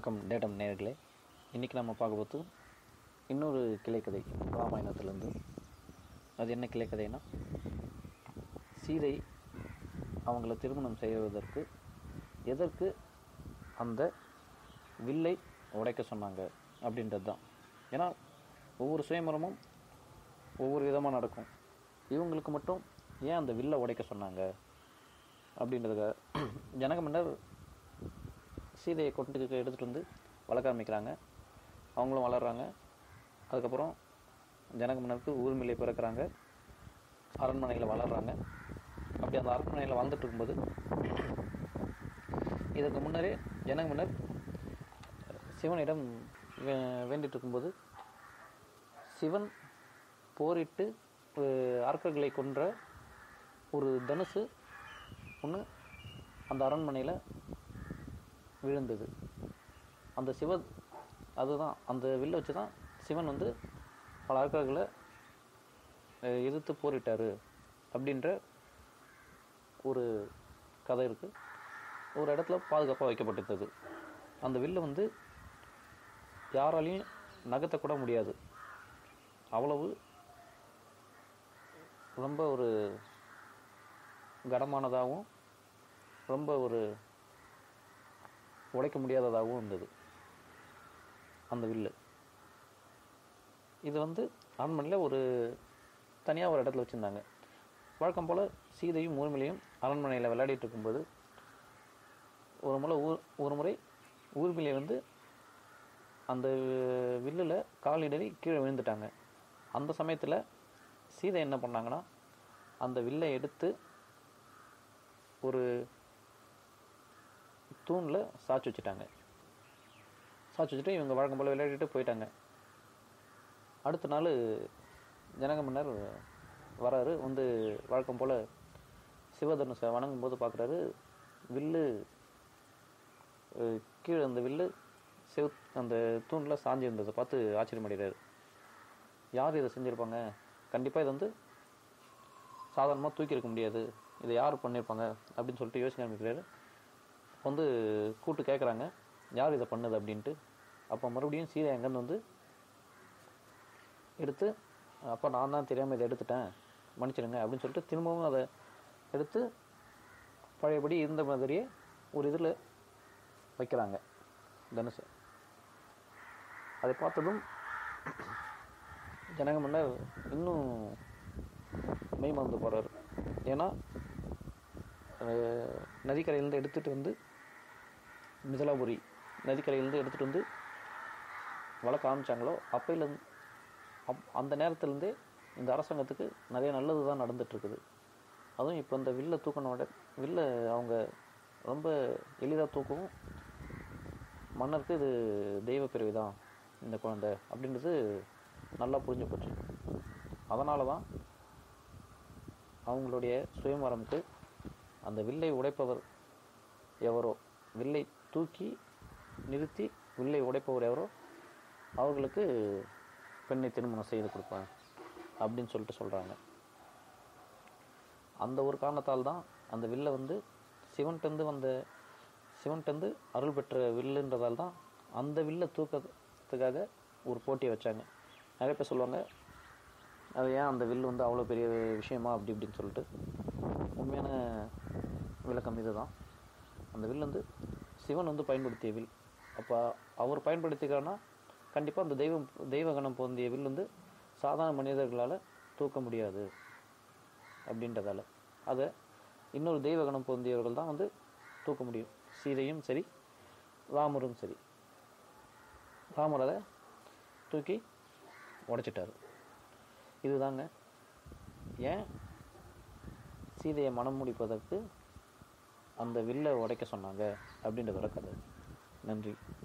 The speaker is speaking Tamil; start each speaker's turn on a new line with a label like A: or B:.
A: வணக்கம் டேட்டம் நேர்களே இன்றைக்கி நம்ம பார்க்க போது இன்னொரு கிளைக்கதை ராமாயணத்துலேருந்து அது என்ன கிளைக்கதைனா சீதை அவங்கள திருமணம் செய்வதற்கு எதற்கு அந்த வில்லை உடைக்க சொன்னாங்க அப்படின்றது தான் ஏன்னா ஒவ்வொரு சுயமரமும் ஒவ்வொரு விதமாக நடக்கும் இவங்களுக்கு மட்டும் ஏன் அந்த வில்லை உடைக்க சொன்னாங்க அப்படின்றதுக்காக ஜனக மன்னர் சீதையை கொண்டு எடுத்துகிட்டு வந்து வளர்க்க ஆரம்பிக்கிறாங்க அவங்களும் வளர்கிறாங்க அதுக்கப்புறம் ஜனக மன்னருக்கு ஊர்மில்லை பிறக்கிறாங்க அரண்மனையில் வளர்கிறாங்க அப்படி அந்த அரண்மனையில் வாழ்ந்துட்டு இருக்கும்போது இதற்கு முன்னரே ஜனக மன்னர் சிவனிடம் வே வேண்டிட்டு இருக்கும்போது சிவன் போரிட்டு அஹ், அரக்கர்களை கொன்ற ஒரு தனுசு ஒன்று அந்த அரண்மனையில் விழுந்தது அந்த சிவ அதுதான் அந்த வில்லை வச்சு தான் சிவன் வந்து பல அரக்கர்களை அஹ், எதிர்த்து போரிட்டார் அப்படின்ற ஒரு கதை இருக்குது ஒரு இடத்துல பாதுகாப்பாக வைக்கப்பட்டிருந்தது அந்த வில்லை வந்து யாராலையும் நகர்த்தக்கூட முடியாது அவ்வளவு ரொம்ப ஒரு கனமானதாகவும் ரொம்ப ஒரு உடைக்க முடியாததாகவும் இருந்தது அந்த வில்லு இது வந்து அரண்மனையில் ஒரு தனியாக ஒரு இடத்துல வச்சுருந்தாங்க வழக்கம் போல் சீதையும் ஊர்மிளையும் அரண்மனையில் விளையாடிட்டு இருக்கும்போது ஒரு முறை ஊர் ஒரு முறை ஊர்மிளை வந்து அந்த வில்லில் காலிடறி கீழே விழுந்துட்டாங்க அந்த சமயத்தில் சீதை என்ன பண்ணாங்கன்னா அந்த வில்லை எடுத்து ஒரு தூணில் சாய்ச்சி வச்சுட்டாங்க சாய்ச்சி வச்சுட்டு இவங்க வழக்கம் போல் விளையாடிட்டு போயிட்டாங்க அடுத்த நாள் ஜனக மன்னர் வராரு வந்து வழக்கம் போல் சிவதனுசை வணங்கும் போது பார்க்குறாரு வில்லு அஹ், கீழே அந்த வில்லு செவ் அந்த தூணில் சாஞ்சி இருந்ததை பார்த்து ஆச்சரியமடைகிறாரு யார் இதை செஞ்சுருப்பாங்க கண்டிப்பாக இது வந்து சாதாரணமாக தூக்கி இருக்க முடியாது இதை யார் பண்ணியிருப்பாங்க அப்படின்னு சொல்லிட்டு யோசிக்க ஆரம்பிக்கிறாரு வந்து கூட்டு கேட்குறாங்க யார் இதை பண்ணுது அப்படின்ட்டு அப்போ மறுபடியும் சீதை அங்கேருந்து வந்து எடுத்து அப்போ நான் தான் தெரியாமல் இதை எடுத்துட்டேன் மன்னிச்சிடுங்க அப்படின்னு சொல்லிட்டு திரும்பவும் அதை எடுத்து பழையபடி இருந்த மாதிரியே ஒரு இதில் வைக்கிறாங்க தனுசு அதை பார்த்ததும் ஜனக மன்னர் இன்னும் மெய் மறந்து போகிறாரு ஏன்னா அஹ், நதிக்கரையிலேருந்து எடுத்துகிட்டு வந்து மிதலாபுரி நதிக்கரையிலேருந்து எடுத்துகிட்டு வந்து வளர்க்க ஆரம்பிச்சாங்களோ அப்பையிலேருந்து அப் அந்த நேரத்துலேருந்தே இந்த அரசாங்கத்துக்கு நிறைய நல்லது தான் நடந்துகிட்ருக்குது அதுவும் இப்போ இந்த வில்லை தூக்கின விட வில்லை அவங்க ரொம்ப எளிதாக தூக்கவும் மன்னருக்கு இது தெய்வ பிறவி தான் இந்த குழந்தை அப்படின்றது நல்லா புரிஞ்சு போச்சு அதனால தான் அவங்களுடைய சுயமரமுக்கு அந்த வில்லை உடைப்பவர் எவரோ வில்லை தூக்கி நிறுத்தி வில்லை உடைப்பவர் எவரோ அவர்களுக்கு பெண்ணை திருமணம் செய்து கொடுப்பேன் அப்படின்னு சொல்லிட்டு சொல்கிறாங்க அந்த ஒரு காரணத்தால் தான் அந்த வில்லை வந்து சிவன்கிட்டருந்து வந்த சிவன்கிட்டருந்து அருள் பெற்ற வில்லுன்றதால் தான் அந்த வில்லை தூக்கிறதுக்காக ஒரு போட்டியை வச்சாங்க நிறைய பேர் சொல்லுவாங்க அது ஏன் அந்த வில் வந்து அவ்வளோ பெரிய விஷயமா அப்படி இப்படின்னு சொல்லிட்டு உண்மையான விளக்கம் இதுதான் அந்த வில் வந்து சிவன் வந்து பயன்படுத்திய வில் அப்போ அவர் பயன்படுத்திக்கிறான்னா கண்டிப்பாக அந்த தெய்வம் தெய்வகணம் பொருந்திய வில் வந்து சாதாரண மனிதர்களால் தூக்க முடியாது அப்படின்றதால அதை இன்னொரு தெய்வகணம் பொருந்தியவர்கள் தான் வந்து தூக்க முடியும் சீதையும் சரி ராமரும் சரி ராமர் அதை தூக்கி உடைச்சிட்டாரு இதுதாங்க ஏன் சீதையை மனம் முடிப்பதற்கு அந்த வில்லை உடைக்க சொன்னாங்க அப்படின்றதோட கதை நன்றி